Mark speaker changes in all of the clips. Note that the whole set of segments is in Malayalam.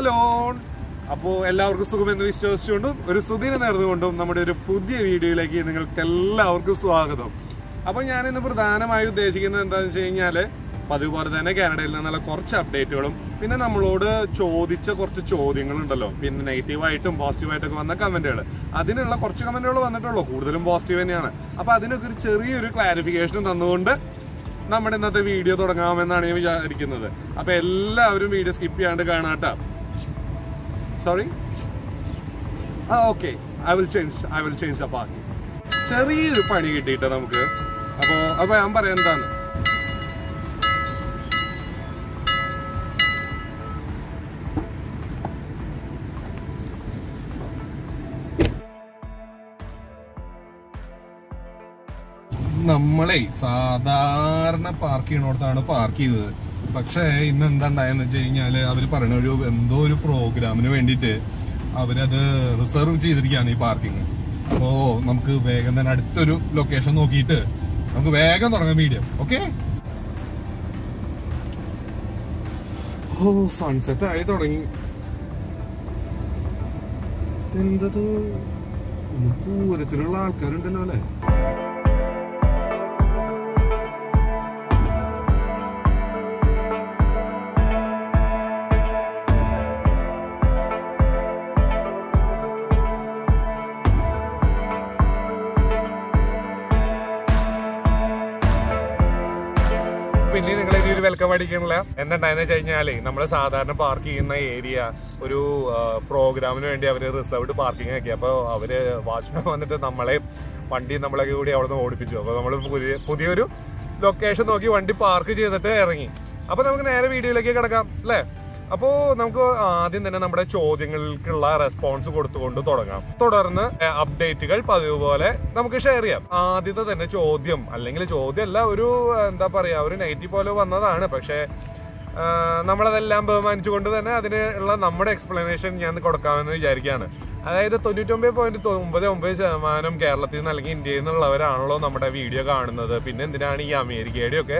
Speaker 1: ഹലോ അപ്പോൾ എല്ലാവർക്കും സുഖമെന്ന് വിശ്വസിച്ചുകൊണ്ടും ഒരു സുദിനം നേർന്നുകൊണ്ടും നമ്മുടെ ഒരു പുതിയ വീഡിയോയിലേക്ക് നിങ്ങൾക്ക് എല്ലാവർക്കും സ്വാഗതം അപ്പോൾ ഞാനിന്ന് പ്രധാനമായി ഉദ്ദേശിക്കുന്നത് എന്താണെന്ന് വെച്ച് കഴിഞ്ഞാൽ പതിവ് പോലെ തന്നെ കാനഡയിൽ നിന്നുള്ള കുറച്ച് അപ്ഡേറ്റുകളും പിന്നെ നമ്മളോട് ചോദിച്ച കുറച്ച് ചോദ്യങ്ങളുണ്ടല്ലോ പിന്നെ നെഗറ്റീവായിട്ടും പോസിറ്റീവായിട്ടൊക്കെ വന്ന കമന്റുകൾ അതിനുള്ള കുറച്ച് കമന്റുകൾ വന്നിട്ടുള്ളൂ കൂടുതലും പോസിറ്റീവ് തന്നെയാണ് അപ്പോൾ അതിനൊക്കെ ഒരു ചെറിയൊരു ക്ലാരിഫിക്കേഷൻ തന്നുകൊണ്ട് നമ്മുടെ ഇന്നത്തെ വീഡിയോ തുടങ്ങാമെന്നാണ് ഞാൻ വിചാരിക്കുന്നത് അപ്പൊ എല്ലാവരും വീഡിയോ സ്കിപ്പ് ചെയ്യാണ്ട് കാണാട്ടോ സോറി ആ okay I will change I will change അപ്പൊ ചെറിയൊരു പണി കിട്ടിയിട്ട് നമുക്ക് അപ്പോ അപ്പൊ ഞാൻ പറയാം എന്താണ് നമ്മളെ സാധാരണ പാർക്ക് ചെയ്യണോടത്താണ് പാർക്ക് ചെയ്തത് പക്ഷേ ഇന്ന് എന്താ ഉണ്ടായെന്ന് വെച്ച് കഴിഞ്ഞാല് അവര് പറയണ ഒരു എന്തോ ഒരു പ്രോഗ്രാമിന് വേണ്ടിയിട്ട് അവരത് റിസർവ് ചെയ്തിരിക്കുകയാണ് ഈ പാർക്കിംഗ് അപ്പോ നമുക്ക് വേഗം തന്നെ അടുത്തൊരു ലൊക്കേഷൻ നോക്കിയിട്ട് നമുക്ക് വേഗം തുടങ്ങാം വീഡിയോ ഓക്കെ ഓ സൺസെറ്റ് ആയി തുടങ്ങി എന്തത് പൂരത്തിലുള്ള ആൾക്കാരുണ്ടല്ലോ അല്ലേ പിന്നെ നിങ്ങൾ ഇനി ഒരു വെൽക്കം അടിക്കണില്ല എന്തുണ്ടായെന്ന് വെച്ച് കഴിഞ്ഞാല് നമ്മൾ സാധാരണ പാർക്ക് ചെയ്യുന്ന ഏരിയ ഒരു പ്രോഗ്രാമിന് വേണ്ടി അവര് റിസർവ്ഡ് പാർക്കിംഗ് ആക്കി അപ്പൊ അവര് വാച്ച്മാൻ വന്നിട്ട് നമ്മളെ വണ്ടി നമ്മളൊക്കെ കൂടി അവിടെ നിന്ന് ഓടിപ്പിച്ചു അപ്പൊ നമ്മൾ പുതിയ പുതിയൊരു ലൊക്കേഷൻ നോക്കി വണ്ടി പാർക്ക് ചെയ്തിട്ട് ഇറങ്ങി അപ്പൊ നമുക്ക് നേരെ വീഡിയോയിലേക്ക് കിടക്കാം അല്ലേ അപ്പോ നമുക്ക് ആദ്യം തന്നെ നമ്മുടെ ചോദ്യങ്ങൾക്കുള്ള റെസ്പോൺസ് കൊടുത്തുകൊണ്ട് തുടങ്ങാം തുടർന്ന് അപ്ഡേറ്റുകൾ പതിവ് പോലെ നമുക്ക് ഷെയർ ചെയ്യാം ആദ്യത്തെ തന്നെ ചോദ്യം അല്ലെങ്കിൽ ചോദ്യമല്ല ഒരു എന്താ പറയാ ഒരു നെഗറ്റീവ് പോലെ വന്നതാണ് പക്ഷേ ആ, നമ്മളതെല്ലാം ബഹുമാനിച്ചുകൊണ്ട് തന്നെ അതിനുള്ള നമ്മുടെ എക്സ്പ്ലനേഷൻ ഞാൻ കൊടുക്കാമെന്ന് വിചാരിക്കുകയാണ് അതായത് തൊണ്ണൂറ്റൊമ്പത് പോയിന്റ് ഒമ്പത് ഒമ്പത് ശതമാനം കേരളത്തിൽ നിന്ന് അല്ലെങ്കിൽ ഇന്ത്യയിൽ നിന്നുള്ളവരാണല്ലോ നമ്മുടെ വീഡിയോ കാണുന്നത് പിന്നെ എന്തിനാണ് ഈ അമേരിക്കയുടെ ഒക്കെ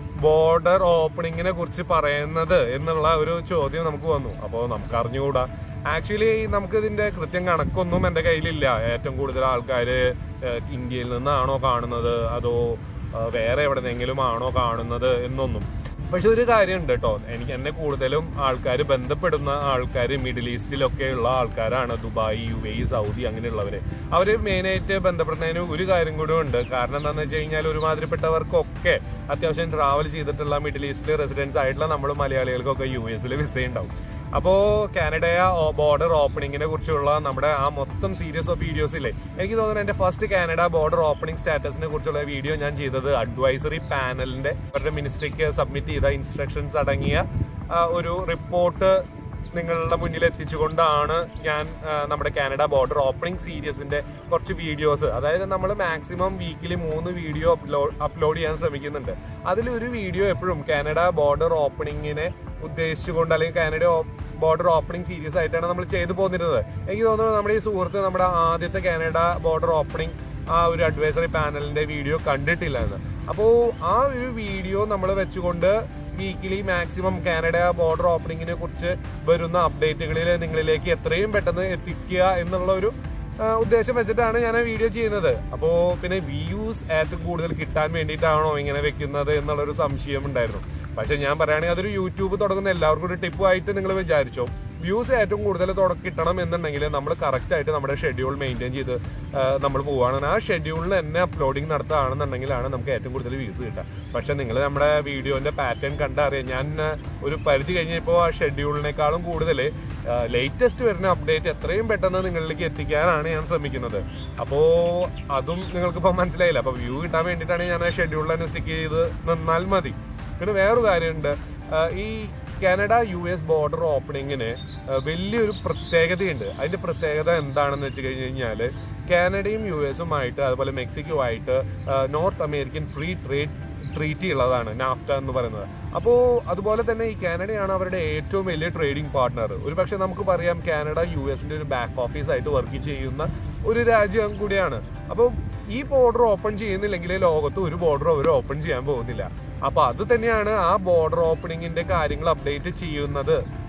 Speaker 1: ബോർഡർ ഓപ്പണിങ്ങിനെ കുറിച്ച് പറയുന്നത് എന്നുള്ള ഒരു ചോദ്യം നമുക്ക് വന്നു അപ്പോൾ നമുക്ക് അറിഞ്ഞുകൂടാ ആക്ച്വലി നമുക്ക് ഇതിന്റെ കൃത്യം കണക്കൊന്നും എൻ്റെ കയ്യിലില്ല ഏറ്റവും കൂടുതൽ ആൾക്കാർ ഇന്ത്യയിൽ നിന്നാണോ കാണുന്നത് അതോ ആ, വേറെ എവിടെന്നെങ്കിലും ആണോ കാണുന്നത് എന്നൊന്നും പക്ഷെ ഒരു കാര്യമുണ്ട് കേട്ടോ എനിക്ക് എന്നെ കൂടുതലും ആൾക്കാർ ബന്ധപ്പെടുന്ന ആൾക്കാർ മിഡിൽ ഈസ്റ്റിലൊക്കെയുള്ള ആൾക്കാരാണ് ദുബായ് യു എ സൗദി അങ്ങനെയുള്ളവര് അവര് മെയിനായിട്ട് ബന്ധപ്പെടുന്നതിന് ഒരു കാര്യം കൂടെ ഉണ്ട് കാരണം എന്താണെന്ന് വെച്ച് കഴിഞ്ഞാൽ ഒരുമാതിരിപ്പെട്ടവർക്കൊക്കെ അത്യാവശ്യം ട്രാവൽ ചെയ്തിട്ടുള്ള മിഡിൽ ഈസ്റ്റിലെ റെസിഡൻസ് ആയിട്ടുള്ള നമ്മൾ മലയാളികൾക്കൊക്കെ യു എസിൽ വിസ ഉണ്ടാവും അപ്പോ കാനഡ ബോർഡർ ഓപ്പണിങ്ങിനെ കുറിച്ചുള്ള നമ്മുടെ ആ മൊത്തം സീരീസ് ഓഫ് വീഡിയോസ് ഇല്ലേ എനിക്ക് തോന്നുന്നു എന്റെ ഫസ്റ്റ് കാനഡ ബോർഡർ ഓപ്പണിംഗ് സ്റ്റാറ്റസിനെ കുറിച്ചുള്ള വീഡിയോ ഞാൻ ചെയ്തത് അഡ്വൈസറി പാനലിന്റെ അവരുടെ മിനിസ്ട്രിക്ക് സബ്മിറ്റ് ചെയ്ത ഇൻസ്ട്രക്ഷൻസ് അടങ്ങിയ ആ, ഒരു റിപ്പോർട്ട് നിങ്ങളുടെ മുന്നിൽ എത്തിച്ചുകൊണ്ടാണ് ഞാൻ ആ, നമ്മുടെ കാനഡ ബോർഡർ ഓപ്പണിംഗ് സീരീസിന്റെ കുറച്ച് വീഡിയോസ് അതായത് നമ്മൾ മാക്സിമം വീക്കിലി മൂന്ന് വീഡിയോ അപ്ലോഡ് ചെയ്യാൻ ശ്രമിക്കുന്നുണ്ട് അതിലൊരു വീഡിയോ എപ്പോഴും കാനഡ ബോർഡർ ഓപ്പണിങ്ങിനെ ഉദ്ദേശിച്ചുകൊണ്ട് അല്ലെങ്കിൽ കാനഡ ബോർഡർ ഓപ്പണിംഗ് സീരീസ് ആയിട്ടാണ് നമ്മൾ ചെയ്തു പോന്നിരുന്നത് എനിക്ക് തോന്നുന്നു നമ്മുടെ ഈ സുഹൃത്ത് നമ്മുടെ ആദ്യത്തെ കാനഡ ബോർഡർ ഓപ്പണിംഗ് ആ ഒരു അഡ്വൈസറി പാനലിന്റെ വീഡിയോ കണ്ടിട്ടില്ല എന്ന് അപ്പോൾ ആ ഒരു വീഡിയോ നമ്മൾ വെച്ചുകൊണ്ട് വീക്കിലി മാക്സിമം കാനഡ ബോർഡർ ഓപ്പണിങ്ങിനെ കുറിച്ച് വരുന്ന അപ്ഡേറ്റുകളിൽ നിങ്ങളിലേക്ക് എത്രയും പെട്ടെന്ന് എത്തിക്കുക എന്നുള്ള ഒരു ആ, ഉദ്ദേശം വെച്ചിട്ടാണ് ഞാൻ ആ വീഡിയോ ചെയ്യുന്നത് അപ്പോൾ പിന്നെ വ്യൂസ് ഏറ്റവും കൂടുതൽ കിട്ടാൻ വേണ്ടിയിട്ടാണോ ഇങ്ങനെ വെക്കുന്നത് എന്നുള്ളൊരു സംശയം ഉണ്ടായിരുന്നു പക്ഷെ ഞാൻ പറയുകയാണെങ്കിൽ അതൊരു യൂട്യൂബ് തുടങ്ങുന്ന എല്ലാവർക്കും ഒരു ടിപ്പായിട്ട് നിങ്ങൾ വിചാരിച്ചോ വ്യൂസ് ഏറ്റവും കൂടുതൽ തുട കിട്ടണം എന്നുണ്ടെങ്കിൽ നമ്മൾ കറക്റ്റ് ആയിട്ട് നമ്മുടെ ഷെഡ്യൂൾ മെയിൻറ്റെയിൻ ചെയ്ത് നമ്മൾ പോവുകയാണ് ആ ഷെഡ്യൂളിൽ തന്നെ അപ്ലോഡിങ് നടത്തുകയാണെന്നുണ്ടെങ്കിലാണ് നമുക്ക് ഏറ്റവും കൂടുതൽ വ്യൂസ് കിട്ടുക പക്ഷെ നിങ്ങൾ നമ്മുടെ വീഡിയോന്റെ പാറ്റേൺ കണ്ടറിയാം ഞാൻ ആ, ഒരു പരിധി കഴിഞ്ഞപ്പോൾ ആ ഷെഡ്യൂളിനേക്കാളും കൂടുതൽ ലേറ്റസ്റ്റ് വരുന്ന അപ്ഡേറ്റ് എത്രയും പെട്ടെന്ന് നിങ്ങളിലേക്ക് എത്തിക്കാനാണ് ഞാൻ ശ്രമിക്കുന്നത് അപ്പോൾ അതും നിങ്ങൾക്കിപ്പോൾ മനസ്സിലായില്ല അപ്പോൾ വ്യൂ കിട്ടാൻ വേണ്ടിയിട്ടാണ് ഞാൻ ആ ഷെഡ്യൂളിൽ തന്നെ സ്റ്റിക്ക് ചെയ്ത് നിന്നാൽ മതി പിന്നെ വേറൊരു കാര്യമുണ്ട് ആ, ഈ കാനഡ യു എസ് ബോർഡർ ഓപ്പണിങ്ങിന് വലിയൊരു പ്രത്യേകതയുണ്ട് അതിന്റെ പ്രത്യേകത എന്താണെന്ന് വെച്ച് കഴിഞ്ഞ് കഴിഞ്ഞാൽ കാനഡയും യു എസുമായിട്ട് അതുപോലെ മെക്സിക്കോ ആയിട്ട് North American free trade treaty ഉള്ളതാണ് നാഫ്റ്റ എന്ന് പറയുന്നത് അപ്പോൾ അതുപോലെ തന്നെ ഈ കാനഡയാണ് അവരുടെ ഏറ്റവും വലിയ ട്രേഡിംഗ് പാർട്ട്ണർ ഒരു പക്ഷേ നമുക്ക് പറയാം കാനഡ യു എസിന്റെ ഒരു ബാക്ക് ഓഫീസ് ആയിട്ട് വർക്ക് ചെയ്യുന്ന ഒരു രാജ്യം കൂടിയാണ് അപ്പോൾ ഈ ബോർഡർ ഓപ്പൺ ചെയ്യുന്നില്ലെങ്കിൽ ലോകത്ത് ഒരു ബോർഡർ അവർ ഓപ്പൺ ചെയ്യാൻ പോകുന്നില്ല അപ്പൊ അത് തന്നെയാണ് ആ ബോർഡർ ഓപ്പണിങ്ങിന്റെ കാര്യങ്ങൾ അപ്ഡേറ്റ് ചെയ്യുന്നത്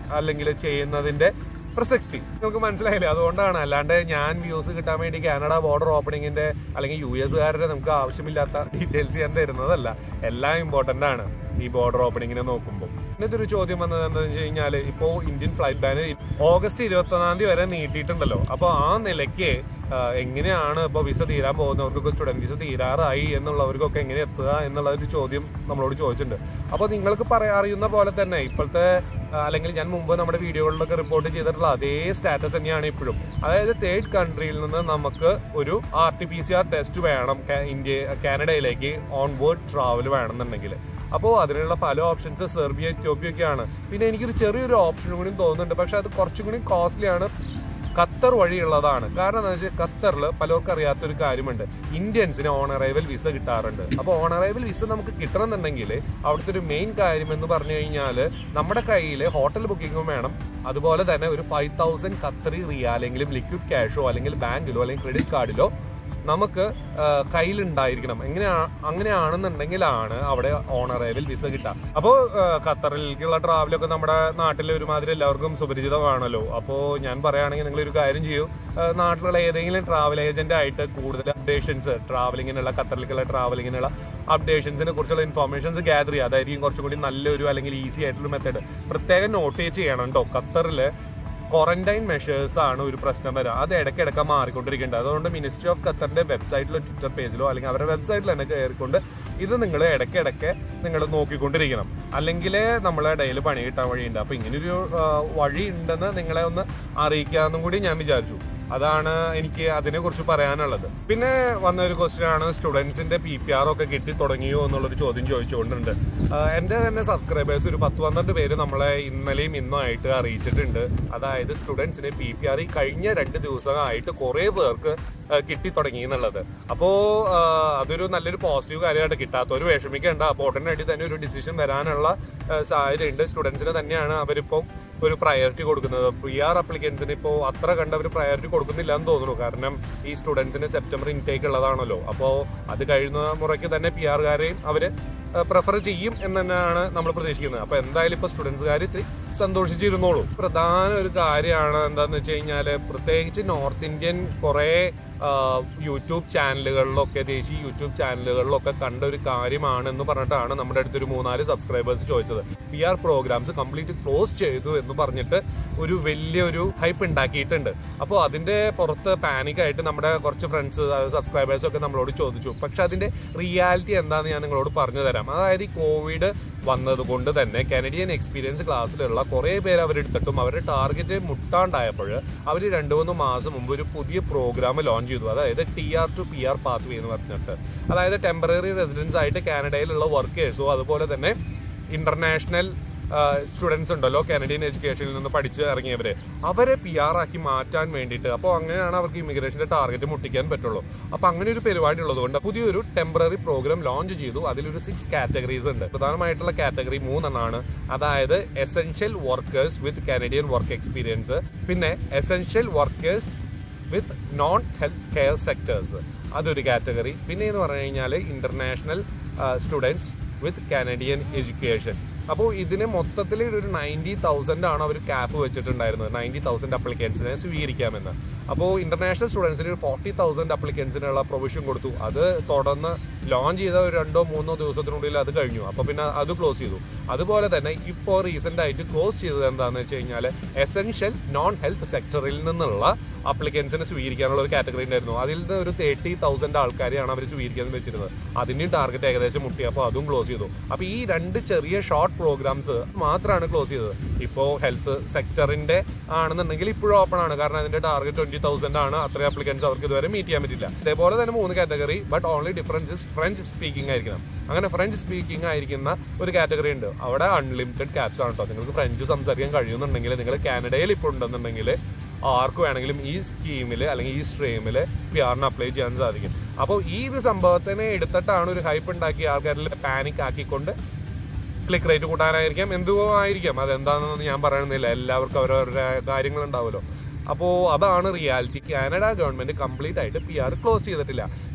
Speaker 1: അല്ലെങ്കിൽ ചെയ്യുന്നതിന്റെ പ്രസക്തി നിങ്ങൾക്ക് മനസ്സിലായില്ലേ അതുകൊണ്ടാണ് അല്ലാണ്ട് ഞാൻ വ്യൂസ് കിട്ടാൻ വേണ്ടി കാനഡ ബോർഡർ ഓപ്പണിങ്ങിന്റെ അല്ലെങ്കിൽ യു എസുകാരുടെ നമുക്ക് ആവശ്യമില്ലാത്ത ഡീറ്റെയിൽസ് ഞാൻ തരുന്നതല്ല എല്ലാം ഇമ്പോർട്ടന്റ് ആണ് ഈ ബോർഡർ ഓപ്പണിങ്ങിനെ നോക്കുമ്പോൾ ഇന്നത്തെ ഒരു ചോദ്യം വന്നത് എന്താണെന്ന് വെച്ച് കഴിഞ്ഞാൽ ഇപ്പോൾ ഇന്ത്യൻ ഫ്ലൈറ്റ് ബാൻ ഓഗസ്റ്റ് ഇരുപത്തി ഒന്നാം തീയതി വരെ നീട്ടിയിട്ടുണ്ടല്ലോ അപ്പോൾ ആ നിലയ്ക്ക് ആ, എങ്ങനെയാണ് ഇപ്പോൾ വിസ തീരാൻ പോകുന്നവർക്കൊക്കെ സ്റ്റുഡന്റ് വിസ തീരാറായി എന്നുള്ളവർക്കൊക്കെ എങ്ങനെ എത്തുക എന്നുള്ള ഒരു ചോദ്യം നമ്മളോട് ചോദിച്ചിട്ടുണ്ട് അപ്പോൾ നിങ്ങൾക്ക് പറയാ അറിയുന്ന പോലെ തന്നെ ഇപ്പോഴത്തെ ആ, അല്ലെങ്കിൽ ഞാൻ മുമ്പ് നമ്മുടെ വീഡിയോകളിലൊക്കെ റിപ്പോർട്ട് ചെയ്തിട്ടുള്ള അതേ സ്റ്റാറ്റസ് തന്നെയാണ് ഇപ്പോഴും അതായത് തേർഡ് കൺട്രിയിൽ നിന്ന് നമുക്ക് ഒരു R T P C R test വേണം കാ- ഇന്ത്യ കാനഡയിലേക്ക് ഓൺ ബോർഡ് ട്രാവൽ വേണമെന്നുണ്ടെങ്കിൽ അപ്പോൾ അതിനുള്ള പല ഓപ്ഷൻസ് സെർബിയ എത്യോപ്യ ഒക്കെയാണ് പിന്നെ എനിക്കൊരു ചെറിയൊരു ഓപ്ഷൻ കൂടി തോന്നുന്നുണ്ട് പക്ഷെ അത് കുറച്ചും കൂടി കോസ്റ്റ്ലി ആണ് ഖത്തർ വഴിയുള്ളതാണ് കാരണം എന്താ വെച്ചാൽ ഖത്തറിൽ പലർക്കും അറിയാത്തൊരു കാര്യമുണ്ട് ഇന്ത്യൻസിന് ഓൺ അറൈവൽ വിസ കിട്ടാറുണ്ട് അപ്പോൾ ഓൺ അറൈവൽ വിസ നമുക്ക് കിട്ടണമെന്നുണ്ടെങ്കിൽ അവിടുത്തെ ഒരു മെയിൻ കാര്യം എന്ന് പറഞ്ഞു കഴിഞ്ഞാൽ നമ്മുടെ കയ്യിൽ ഹോട്ടൽ ബുക്കിങ്ങും വേണം അതുപോലെ തന്നെ ഒരു ഫൈവ് തൗസൻഡ് ഖത്തറി റിയാലെങ്കിലും ലിക്വിഡ് ക്യാഷോ അല്ലെങ്കിൽ ബാങ്കിലോ അല്ലെങ്കിൽ ക്രെഡിറ്റ് കാർഡിലോ നമുക്ക് ആ, കയ്യിലുണ്ടായിരിക്കണം എങ്ങനെയാ അങ്ങനെയാണെന്നുണ്ടെങ്കിലാണ് അവിടെ ഓണറേബിൾ വിസ കിട്ടുക അപ്പോൾ ഖത്തറിലേക്കുള്ള ട്രാവലൊക്കെ നമ്മുടെ നാട്ടിലെ ഒരുമാതിരി എല്ലാവർക്കും സുപരിചിതമാണല്ലോ അപ്പോൾ ഞാൻ പറയുകയാണെങ്കിൽ നിങ്ങൾ ഒരു കാര്യം ചെയ്യൂ ആ, നാട്ടിലുള്ള ഏതെങ്കിലും ട്രാവൽ ഏജന്റ് ആയിട്ട് കൂടുതൽ അപ്ഡേഷൻസ് ട്രാവലിങ്ങിനുള്ള ഖത്തറിലേക്കുള്ള ട്രാവലിങ്ങിനുള്ള അപ്ഡേഷൻസിനെ കുറിച്ചുള്ള ഇൻഫോർമേഷൻസ് ഗ്യാദർ ചെയ്യുക അതായിരിക്കും കുറച്ചും കൂടി നല്ലൊരു അല്ലെങ്കിൽ ഈസി ആയിട്ടുള്ള മെത്തേഡ് പ്രത്യേകം നോട്ട് ചെയ്യണം കേട്ടോ ഖത്തറിൽ ക്വാറന്റൈൻ മെഷേഴ്സ് ആണ് ഒരു പ്രശ്നം വരിക അത് ഇടയ്ക്കിടയ്ക്ക് മാറിക്കൊണ്ടിരിക്കുന്നുണ്ട് അതുകൊണ്ട് മിനിസ്ട്രി ഓഫ് ഖത്തറിന്റെ വെബ്സൈറ്റിലോ ട്വിറ്റർ പേജിലോ അല്ലെങ്കിൽ അവരുടെ വെബ്സൈറ്റിൽ തന്നെ കയറിക്കൊണ്ട് ഇത് നിങ്ങൾ ഇടയ്ക്കിടയ്ക്ക് നിങ്ങൾ നോക്കിക്കൊണ്ടിരിക്കണം അല്ലെങ്കിൽ നമ്മളെ ഇടയിൽ പണി കിട്ടാൻ വഴിയുണ്ട് അപ്പൊ ഇങ്ങനൊരു ആ, വഴി ഉണ്ടെന്ന് നിങ്ങളെ ഒന്ന് അറിയിക്കാമെന്നും കൂടി ഞാൻ വിചാരിച്ചു അതാണ് എനിക്ക് അതിനെ കുറിച്ച് പറയാനുള്ളത് പിന്നെ വന്ന ഒരു ക്വസ്റ്റ്യൻ ആണ് സ്റ്റുഡൻസിന്റെ പി പി ആർ ഒക്കെ കിട്ടി തുടങ്ങിയോ എന്നുള്ളൊരു ചോദ്യം ചോദിച്ചുകൊണ്ടുണ്ട് ആഹ് എന്റെ തന്നെ സബ്സ്ക്രൈബേഴ്സ് ഒരു പത്ത് പന്ത്രണ്ട് പേര് നമ്മളെ ഇന്നലെയും ഇന്നും ആയിട്ട് അറിയിച്ചിട്ടുണ്ട് അതായത് സ്റ്റുഡൻസിന് പി പി ആർ ഈ കഴിഞ്ഞ രണ്ട് ദിവസമായിട്ട് കുറെ പേർക്ക് ആഹ് കിട്ടി തുടങ്ങി എന്നുള്ളത് അപ്പോ ആഹ് അതൊരു നല്ലൊരു പോസിറ്റീവ് കാര്യമായിട്ട് കിട്ടാത്തവർ വിഷമിക്കേണ്ട അപ്പോൾ ഉടനടി തന്നെ ഒരു ഡിസിഷൻ വരാനുള്ള ആഹ് സാധ്യതയുണ്ട് സ്റ്റുഡൻസിന് തന്നെയാണ് അവരിപ്പം ഒരു പ്രയോറിറ്റി കൊടുക്കുന്നത് പി ആർ അപ്ലിക്കൻസിന് ഇപ്പോൾ അത്ര കണ്ട ഒരു പ്രയോറിറ്റി കൊടുക്കുന്നില്ല എന്ന് തോന്നുന്നു കാരണം ഈ സ്റ്റുഡൻസിന് സെപ്റ്റംബർ ഇൻടേക്ക് ഉള്ളതാണല്ലോ അപ്പോൾ അത് കഴിയുന്ന മുറയ്ക്ക് തന്നെ പി ആറുകാരെയും അവർ പ്രിഫർ ചെയ്യും എന്ന് തന്നെയാണ് നമ്മൾ പ്രതീക്ഷിക്കുന്നത് അപ്പോൾ എന്തായാലും ഇപ്പോൾ സ്റ്റുഡൻസുകാർ ഇത്തിരി സന്തോഷിച്ചിരുന്നോളൂ പ്രധാന ഒരു കാര്യമാണ് എന്താന്ന് വെച്ച് കഴിഞ്ഞാൽ പ്രത്യേകിച്ച് നോർത്ത് ഇന്ത്യൻ കുറേ യൂട്യൂബ് ചാനലുകളിലൊക്കെ ദേശീയ യൂട്യൂബ് ചാനലുകളിലൊക്കെ കണ്ട ഒരു കാര്യമാണെന്ന് പറഞ്ഞിട്ടാണ് നമ്മുടെ അടുത്തൊരു മൂന്നാല് സബ്സ്ക്രൈബേഴ്സ് ചോദിച്ചത് P R programs complete close ചെയ്തു എന്ന് പറഞ്ഞിട്ട് ഒരു വലിയൊരു ഹൈപ്പ് ഉണ്ടാക്കിയിട്ടുണ്ട് അപ്പോൾ അതിന്റെ പുറത്ത് പാനിക് ആയിട്ട് നമ്മുടെ കുറച്ച് ഫ്രണ്ട്സ് സബ്സ്ക്രൈബേഴ്സ് ഒക്കെ നമ്മളോട് ചോദിച്ചു പക്ഷെ അതിന്റെ റിയാലിറ്റി എന്താണെന്ന് ഞാൻ നിങ്ങളോട് പറഞ്ഞു തരാം അതായത് ഈ കോവിഡ് വന്നതുകൊണ്ട് തന്നെ കനഡിയൻ എക്സ്പീരിയൻസ് ക്ലാസ്സിലുള്ള കുറേ പേര് അവരെടുത്തിട്ടും അവരുടെ ടാർഗറ്റ് മുട്ടാണ്ടായപ്പോൾ അവർ രണ്ട് മൂന്ന് മാസം മുമ്പ് ഒരു പുതിയ പ്രോഗ്രാം ലോഞ്ച് ചെയ്തു അതായത് T R to P R pathway എന്ന് പറഞ്ഞിട്ട് അതായത് ടെമ്പററി റെസിഡൻസ് ആയിട്ട് കാനഡയിലുള്ള വർക്കേഴ്സോ അതുപോലെ തന്നെ ഇന്റർനാഷണൽ സ്റ്റുഡൻസ് ഉണ്ടല്ലോ കാനഡിയൻ എഡ്യൂക്കേഷനിൽ നിന്ന് പഠിച്ച് ഇറങ്ങിയവരെ അവരെ പി ആർ ആക്കി മാറ്റാൻ വേണ്ടിയിട്ട് അപ്പോൾ അങ്ങനെയാണ് അവർക്ക് ഇമിഗ്രേഷന്റെ ടാർഗറ്റ് മുട്ടിക്കാൻ പറ്റുള്ളൂ അപ്പോൾ അങ്ങനെ ഒരു പരിപാടി ഉള്ളതുകൊണ്ട് പുതിയൊരു ടെമ്പററി പ്രോഗ്രാം ലോഞ്ച് ചെയ്തു അതിലൊരു സിക്സ് കാറ്റഗറീസ് ഉണ്ട് പ്രധാനമായിട്ടുള്ള കാറ്റഗറി മൂന്നെണ്ണമാണ് അതായത് essential workers with Canadian work experience പിന്നെ essential workers with non health care sectors അതൊരു കാറ്റഗറി പിന്നെ എന്ന് പറഞ്ഞു കഴിഞ്ഞാൽ international students with Canadian education അപ്പോൾ ഇതിന് മൊത്തത്തിൽ ഒരു നയൻറ്റി തൗസൻഡ് ആണ് അവർ ക്യാപ്പ് വെച്ചിട്ടുണ്ടായിരുന്നത് നയൻറ്റി തൗസൻഡ് അപ്ലിക്കൻസിനെ സ്വീകരിക്കാമെന്ന് അപ്പോൾ ഇന്റർനാഷണൽ സ്റ്റുഡൻസിന് ഒരു ഫോർട്ടി തൗസൻഡ് അപ്ലിക്കൻസിനുള്ള പ്രൊവിഷൻ കൊടുത്തു അത് തുടർന്ന് ലോഞ്ച് ചെയ്ത ഒരു രണ്ടോ മൂന്നോ ദിവസത്തിനുള്ളിൽ അത് കഴിഞ്ഞു അപ്പോൾ പിന്നെ അത് ക്ലോസ് ചെയ്തു അതുപോലെ തന്നെ ഇപ്പോൾ റീസെന്റ് ആയിട്ട് ക്ലോസ് ചെയ്തത് എന്താണെന്ന് വെച്ച് കഴിഞ്ഞാൽ എസെൻഷ്യൽ നോൺ ഹെൽത്ത് സെക്ടറിൽ നിന്നുള്ള അപ്ലിക്കൻസിനെ സ്വീകരിക്കാനുള്ള ഒരു കാറ്റഗറി ഉണ്ടായിരുന്നു അതിൽ നിന്ന് ഒരു തേർട്ടി തൗസൻഡ് ആൾക്കാരെയാണ് അവർ സ്വീകരിക്കാൻ വെച്ചിരുന്നത് അതിന്റെയും ടാർഗറ്റ് ഏകദേശം മുട്ടി അപ്പോൾ അതും ക്ലോസ് ചെയ്തു അപ്പോൾ ഈ രണ്ട് ചെറിയ ഷോർട്ട് പ്രോഗ്രാംസ് മാത്രമാണ് ക്ലോസ് ചെയ്തത് ഇപ്പോൾ ഹെൽത്ത് സെക്ടറിന്റെ ആണെന്നുണ്ടെങ്കിൽ ഇപ്പോഴും ഓപ്പൺ ആണ് കാരണം അതിന്റെ ടാർഗറ്റ് ട്വന്റി തൗസൻഡ് ആണ് അത്രയും അപ്ലിക്കൻസ് അവർക്ക് ഇതുവരെ മീറ്റ് ചെയ്യാൻ പറ്റില്ല അതേപോലെ തന്നെ മൂന്ന് category but only difference is French speaking ആയിരിക്കണം അങ്ങനെ ഫ്രഞ്ച് സ്പീക്കിംഗ് ആയിരിക്കുന്ന ഒരു കാറ്റഗറി ഉണ്ട് അവിടെ അൺലിമിറ്റഡ് ക്യാപ്സ് ആണ് കേട്ടോ നിങ്ങൾക്ക് ഫ്രഞ്ച് സംസാരിക്കാൻ കഴിയുന്നുണ്ടെങ്കിൽ നിങ്ങൾ കാനഡയിൽ ഇപ്പോൾ ഉണ്ടെന്നുണ്ടെങ്കിൽ ആർക്ക് വേണമെങ്കിലും ഈ സ്കീമിൽ അല്ലെങ്കിൽ ഈ സ്ട്രീമിൽ പി ആറിന് അപ്ലൈ ചെയ്യാൻ സാധിക്കും അപ്പോൾ ഈ ഒരു സംഭവത്തിനെ എടുത്തിട്ടാണ് ഒരു ഹൈപ്പ് ഉണ്ടാക്കി ആൾക്കാരിൽ പാനിക് ആക്കിക്കൊണ്ട് ക്ലിക്ക് റേറ്റ് കൂട്ടാനായിരിക്കാം എന്തോ ആയിരിക്കാം അതെന്താണെന്നൊന്നും ഞാൻ പറയുന്നില്ല എല്ലാവർക്കും അവരവരുടെ കാര്യങ്ങളുണ്ടാവുമല്ലോ അപ്പോൾ അതാണ് റിയാലിറ്റി കാനഡ ഗവൺമെന്റ് കംപ്ലീറ്റ് ആയിട്ട് പി ആർ ക്ലോസ് ചെയ്തിട്ടില്ല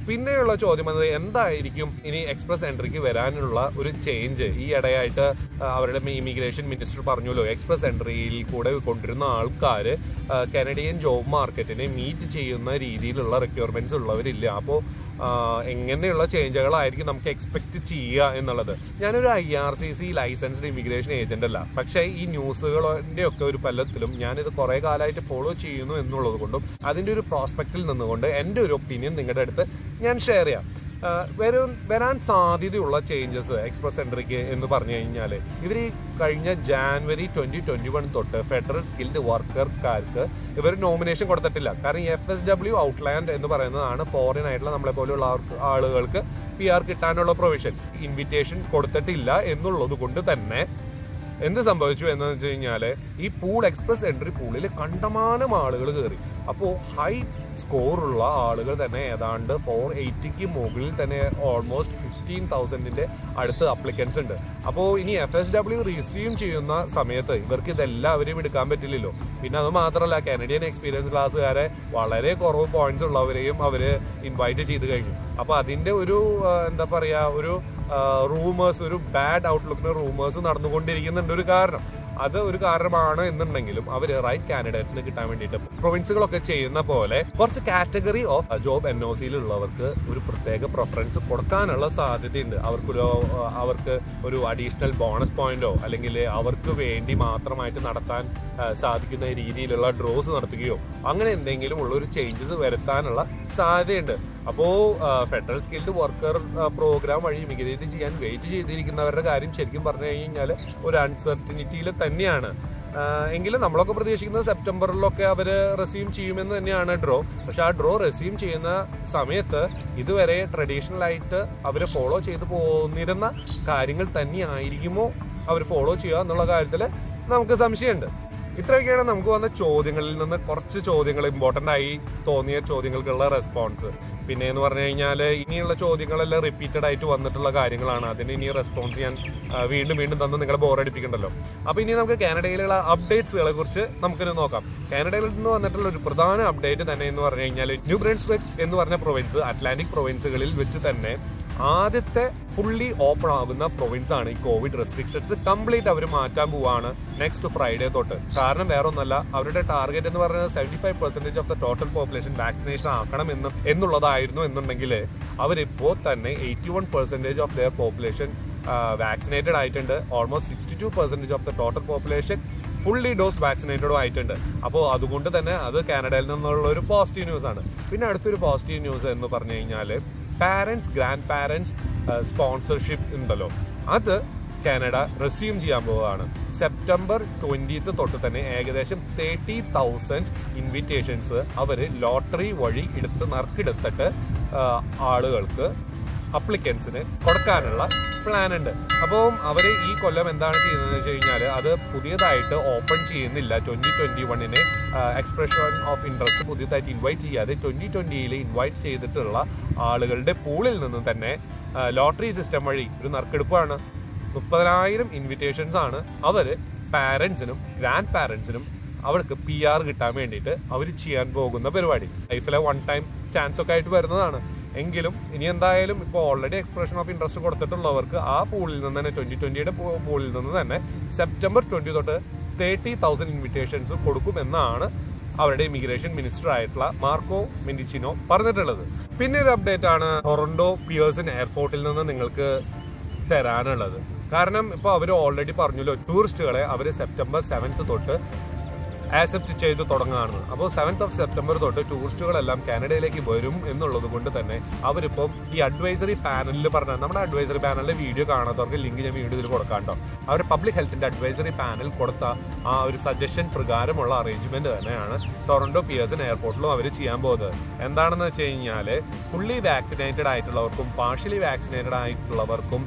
Speaker 1: പിന്നെയുള്ള ചോദ്യം എന്നത് എന്തായിരിക്കും ഇനി എക്സ്പ്രസ് എൻട്രിക്ക് വരാനുള്ള ഒരു ചേഞ്ച് ഈ ഇടയായിട്ട് ആ, അവരുടെ ഇമിഗ്രേഷൻ മിനിസ്റ്റർ പറഞ്ഞല്ലോ എക്സ്പ്രസ് എൻട്രിയിൽ കൂടെ കൊണ്ടിരുന്ന ആൾക്കാർ കനഡിയൻ ജോബ് മാർക്കറ്റിനെ മീറ്റ് ചെയ്യുന്ന രീതിയിലുള്ള റിക്വയർമെന്റ്സ് ഉള്ളവരില്ല അപ്പോൾ എങ്ങനെയുള്ള ചേഞ്ചുകളായിരിക്കും നമുക്ക് എക്സ്പെക്ട് ചെയ്യുക എന്നുള്ളത് ഞാനൊരു I R C C licensed immigration agent അല്ല പക്ഷേ ഈ ന്യൂസുകളുടെ ഒക്കെ ഒരു പലത്തിലും ഞാനിത് കുറെ കാലമായിട്ട് ഫോളോ ചെയ്യുന്നു എന്നുള്ളത് കൊണ്ടും അതിന്റെ ഒരു പ്രോസ്പെക്റ്റിൽ നിന്നുകൊണ്ട് എൻ്റെ ഒരു ഒപ്പീനിയൻ നിങ്ങളുടെ അടുത്ത് ഞാൻ ഷെയർ ചെയ്യാം ആഹ് വരും വരാൻ സാധ്യതയുള്ള ചേഞ്ചസ് എക്സ്പ്രസ് എൻട്രിക്ക് എന്ന് പറഞ്ഞു കഴിഞ്ഞാൽ ഇവർ ഈ കഴിഞ്ഞ ജാനുവരി ട്വന്റി ട്വന്റി വൺ തൊട്ട് ഫെഡറൽ സ്കിൽഡ് വർക്കർക്കാർക്ക് ഇവർ നോമിനേഷൻ കൊടുത്തിട്ടില്ല കാരണം എഫ് എസ് ഡബ്ല്യു ഔട്ട്ലാൻഡ് എന്ന് പറയുന്നതാണ് ഫോറിൻ ആയിട്ടുള്ള നമ്മളെ പോലെയുള്ള ആൾക്ക് ആളുകൾക്ക് പി ആർ കിട്ടാനുള്ള പ്രൊവിഷൻ ഇൻവിറ്റേഷൻ കൊടുത്തിട്ടില്ല എന്നുള്ളത് കൊണ്ട് തന്നെ എന്ത് സംഭവിച്ചു എന്ന് വെച്ച് കഴിഞ്ഞാല് ഈ പൂൾ എക്സ്പ്രസ് എൻട്രി പൂളിൽ കണ്ടമാനം ആളുകൾ കയറി അപ്പോൾ ഹൈ സ്കോറുള്ള ആളുകൾ തന്നെ ഏതാണ്ട് ഫോർ എയ്റ്റിക്ക് മുകളിൽ തന്നെ ഓൾമോസ്റ്റ് ഫിഫ്റ്റീൻ തൗസൻഡിന്റെ അടുത്ത് അപ്ലിക്കൻസ് ഉണ്ട് അപ്പോൾ ഇനി എഫ് എസ് ഡബ്ല്യു റിസീവ് ചെയ്യുന്ന സമയത്ത് ഇവർക്ക് ഇതെല്ലാവരെയും എടുക്കാൻ പറ്റില്ലല്ലോ പിന്നെ അത് മാത്രമല്ല കാനഡിയൻ എക്സ്പീരിയൻസ് ക്ലാസ്സുകാരെ വളരെ കുറവ് പോയിന്റ്സ് ഉള്ളവരെയും അവര് ഇൻവൈറ്റ് ചെയ്ത് കഴിഞ്ഞു അപ്പോൾ അതിന്റെ ഒരു ആ, എന്താ പറയാ ഒരു റൂമേഴ്സ് ഒരു ബാഡ് ഔട്ട്ലുക്കിന് റൂമേഴ്സ് നടന്നുകൊണ്ടിരിക്കുന്നുണ്ട് ഒരു കാരണം അത് ഒരു കാരണമാണ് എന്നുണ്ടെങ്കിലും അവർ റൈറ്റ് കാൻഡിഡേറ്റ്സിന് കിട്ടാൻ വേണ്ടിയിട്ട് പ്രൊവിൻസുകളൊക്കെ ചെയ്യുന്ന പോലെ കുറച്ച് category of job N O സിയിലുള്ളവർക്ക് ഒരു പ്രത്യേക പ്രിഫറൻസ് കൊടുക്കാനുള്ള സാധ്യതയുണ്ട് അവർക്കൊരു ആ, അവർക്ക് ഒരു അഡീഷണൽ ബോണസ് പോയിന്റോ അല്ലെങ്കിൽ അവർക്ക് വേണ്ടി മാത്രമായിട്ട് നടത്താൻ ആ, സാധിക്കുന്ന രീതിയിലുള്ള ഡ്രോസ് നടത്തുകയോ അങ്ങനെ എന്തെങ്കിലും ഉള്ള ഒരു ചേഞ്ചസ് വരുത്താനുള്ള സാധ്യതയുണ്ട് അപ്പോൾ ഫെഡറൽ സ്കിൽഡ് വർക്കർ പ്രോഗ്രാം വഴി ഇമിഗ്രേറ്റ് ചെയ്യാൻ വെയിറ്റ് ചെയ്തിരിക്കുന്നവരുടെ കാര്യം ശരിക്കും പറഞ്ഞു കഴിഞ്ഞാൽ ഒരു അൺസർട്ടിനിറ്റിയിൽ തന്നെയാണ് ആ, എങ്കിലും നമ്മളൊക്കെ പ്രതീക്ഷിക്കുന്നത് സെപ്റ്റംബറിലൊക്കെ അവർ റെസ്യൂം ചെയ്യുമെന്ന് തന്നെയാണ് ഡ്രോ പക്ഷെ ആ ഡ്രോ റെസ്യൂം ചെയ്യുന്ന സമയത്ത് ഇതുവരെ ട്രഡീഷണൽ ആയിട്ട് അവർ ഫോളോ ചെയ്തു പോന്നിരുന്ന കാര്യങ്ങൾ തന്നെയായിരിക്കുമോ അവർ ഫോളോ ചെയ്യുക എന്നുള്ള കാര്യത്തിൽ നമുക്ക് സംശയമുണ്ട് ഇത്രയൊക്കെയാണ് നമുക്ക് വന്ന ചോദ്യങ്ങളിൽ നിന്ന് കുറച്ച് ചോദ്യങ്ങൾ ഇമ്പോർട്ടൻ്റ് ആയി തോന്നിയ ചോദ്യങ്ങൾക്കുള്ള റെസ്പോൺസ് പിന്നെ എന്ന് പറഞ്ഞു കഴിഞ്ഞാൽ ഇനിയുള്ള ചോദ്യങ്ങളെല്ലാം റിപ്പീറ്റഡ് ആയിട്ട് വന്നിട്ടുള്ള കാര്യങ്ങളാണ് അതിന് ഇനി റെസ്പോൺസ് ചെയ്യാൻ ആ, വീണ്ടും വീണ്ടും തന്ന് നിങ്ങളെ ബോറടിപ്പിക്കണ്ടല്ലോ അപ്പൊ ഇനി നമുക്ക് കാനഡയിലുള്ള അപ്ഡേറ്റ്സുകളെ കുറിച്ച് നമുക്കിന്ന് നോക്കാം കാനഡയിൽ നിന്ന് വന്നിട്ടുള്ള ഒരു പ്രധാന അപ്ഡേറ്റ് തന്നെ എന്ന് പറഞ്ഞു കഴിഞ്ഞാൽ ന്യൂ ബ്രൻസ്ബെക്ക് എന്ന് പറഞ്ഞ പ്രൊവിൻസ് അറ്റ്ലാന്റിക് പ്രൊവിൻസുകളിൽ വെച്ച് തന്നെ ആദ്യത്തെ ഫുള്ളി ഓപ്പൺ ആകുന്ന പ്രൊവിൻസ് ആണ് ഈ കോവിഡ് റെസ്ട്രിക്ഷൻസ് കംപ്ലീറ്റ് അവർ മാറ്റാൻ പോവാണ് നെക്സ്റ്റ് ഫ്രൈഡേ തൊട്ട് കാരണം വേറെ ഒന്നല്ല അവരുടെ ടാർഗറ്റ് എന്ന് പറയുന്നത് seventy five percentage of the total population vaccination ആക്കണം എന്ന് എന്നുള്ളതായിരുന്നു എന്നുണ്ടെങ്കിൽ അവരിപ്പോൾ തന്നെ eighty one percentage of their population vaccinated ആയിട്ടുണ്ട് almost sixty two percentage of the total population fully dose വാക്സിനേറ്റഡും ആയിട്ടുണ്ട് അപ്പോൾ അതുകൊണ്ട് തന്നെ അത് കാനഡയിൽ നിന്നുള്ള ഒരു പോസിറ്റീവ് ന്യൂസ് ആണ് പിന്നെ അടുത്തൊരു പോസിറ്റീവ് ന്യൂസ് എന്ന് പറഞ്ഞു കഴിഞ്ഞാൽ പാരൻസ് ഗ്രാൻഡ് പാരൻസ് സ്പോൺസർഷിപ്പ് ഉണ്ടല്ലോ അത് കാനഡ റെസ്യൂം ചെയ്യാൻ പോവുകയാണ് സെപ്റ്റംബർ ട്വന്റീത്ത് തൊട്ട് തന്നെ ഏകദേശം തേർട്ടി തൗസൻഡ് ഇൻവിറ്റേഷൻസ് അവർ ലോട്ടറി വഴി എടുത്ത് നറുക്കെടുത്തിട്ട് ആ, ആളുകൾക്ക് അപ്ലിക്കൻസിന് കൊടുക്കാനുള്ള പ്ലാൻ ഉണ്ട് അപ്പം അവർ ഈ കൊല്ലം എന്താണ് ചെയ്യുന്നതെന്ന് വെച്ച് കഴിഞ്ഞാൽ അത് പുതിയതായിട്ട് ഓപ്പൺ ചെയ്യുന്നില്ല ട്വന്റി ട്വന്റി വണ്ണിന് എക്സ്പ്രഷൻ ഓഫ് ഇൻട്രസ്റ്റ് പുതിയതായിട്ട് ഇൻവൈറ്റ് ചെയ്യാതെ ട്വന്റി ട്വന്റിയിൽ ഇൻവൈറ്റ് ചെയ്തിട്ടുള്ള ആളുകളുടെ പൂളിൽ നിന്ന് തന്നെ ലോട്ടറി സിസ്റ്റം വഴി ഒരു നറുക്കെടുപ്പാണ് മുപ്പതിനായിരം ഇൻവിറ്റേഷൻസ് ആണ് അവര് പാരന്റ്സിനും ഗ്രാൻഡ് പാരന്റ്സിനും അവർക്ക് പി ആർ കിട്ടാൻ വേണ്ടിയിട്ട് അവർ ചെയ്യാൻ പോകുന്ന പരിപാടി ലൈഫിലെ വൺ ടൈം ചാൻസ് ഒക്കെ ആയിട്ട് വരുന്നതാണ് എങ്കിലും ഇനി എന്തായാലും ഇപ്പോൾ ഓൾറെഡി എക്സ്പ്രഷൻ ഓഫ് ഇൻട്രസ്റ്റ് കൊടുത്തിട്ടുള്ളവർക്ക് ആ പൂളിൽ നിന്ന് തന്നെ ട്വന്റി ട്വന്റിയുടെ പൂളിൽ നിന്ന് തന്നെ സെപ്റ്റംബർ ട്വന്റി തൊട്ട് തേർട്ടി തൗസൻഡ് ഇൻവിറ്റേഷൻസ് കൊടുക്കുമെന്നാണ് അവരുടെ ഇമിഗ്രേഷൻ മിനിസ്റ്റർ ആയിട്ടുള്ള മാർക്കോ മെൻഡിച്ചിനോ പറഞ്ഞിട്ടുള്ളത് പിന്നെ ഒരു അപ്ഡേറ്റ് ആണ് ടൊറന്റോ പിയേഴ്സൺ എയർപോർട്ടിൽ നിന്ന് നിങ്ങൾക്ക് തരാനുള്ളത് കാരണം ഇപ്പോൾ അവർ ഓൾറെഡി പറഞ്ഞല്ലോ ടൂറിസ്റ്റുകളെ അവർ സെപ്റ്റംബർ സെവൻത്ത് തൊട്ട് ആക്സെപ്റ്റ് ചെയ്ത് തുടങ്ങുകയാണ് അപ്പോൾ സെവൻത്ത് ഓഫ് സെപ്റ്റംബർ തൊട്ട് ടൂറിസ്റ്റുകളെല്ലാം കാനഡയിലേക്ക് വരും എന്നുള്ളത് കൊണ്ട് തന്നെ അവരിപ്പം ഈ അഡ്വൈസറി പാനലിൽ പറഞ്ഞ നമ്മുടെ അഡ്വൈസറി പാനലിലെ വീഡിയോ കാണാത്തവർക്ക് ലിങ്ക് ഞാൻ വീഡിയോ ഇതിൽ കൊടുക്കാണ്ടോ അവർ പബ്ലിക് ഹെൽത്തിന്റെ അഡ്വൈസറി പാനൽ കൊടുത്ത ആ ഒരു സജഷൻ പ്രകാരമുള്ള അറേഞ്ച്മെന്റ് തന്നെയാണ് ടൊറന്റോ പിയേഴ്സൺ എയർപോർട്ടിലും അവർ ചെയ്യാൻ പോകുന്നത് എന്താണെന്ന് വെച്ച് കഴിഞ്ഞാൽ ഫുള്ളി വാക്സിനേറ്റഡ് ആയിട്ടുള്ളവർക്കും പാർഷ്യലി വാക്സിനേറ്റഡ് ആയിട്ടുള്ളവർക്കും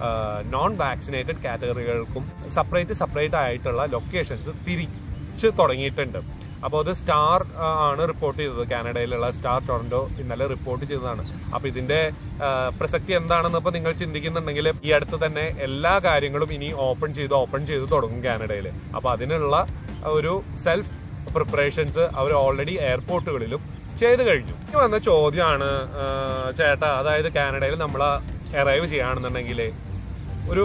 Speaker 1: നോൺ വാക്സിനേറ്റഡ് കാറ്റഗറികൾക്കും സെപ്പറേറ്റ് സെപ്പറേറ്റ് ആയിട്ടുള്ള ലൊക്കേഷൻസ് തിരിച്ച് തുടങ്ങിയിട്ടുണ്ട് അപ്പോൾ അത് സ്റ്റാർ ആ, ആണ് റിപ്പോർട്ട് ചെയ്തത് കാനഡയിലുള്ള സ്റ്റാർ ടൊറന്റോ ഇന്നലെ റിപ്പോർട്ട് ചെയ്തതാണ് അപ്പോൾ ഇതിന്റെ ആ, പ്രസക്തി എന്താണെന്ന് ഇപ്പോൾ നിങ്ങൾ ചിന്തിക്കുന്നുണ്ടെങ്കിൽ ഈ അടുത്ത് തന്നെ എല്ലാ കാര്യങ്ങളും ഇനി ഓപ്പൺ ചെയ്ത് ഓപ്പൺ ചെയ്ത് തുടങ്ങും കാനഡയിൽ അപ്പോൾ അതിനുള്ള ഒരു സെൽഫ് പ്രിപ്പറേഷൻസ് അവർ ഓൾറെഡി എയർപോർട്ടുകളിലും ചെയ്ത് കഴിഞ്ഞു ഇനി വന്ന ചോദ്യമാണ് ആ, ചേട്ടാ അതായത് കാനഡയിൽ നമ്മൾ അറൈവ് ചെയ്യുകയാണെന്നുണ്ടെങ്കിൽ ഒരു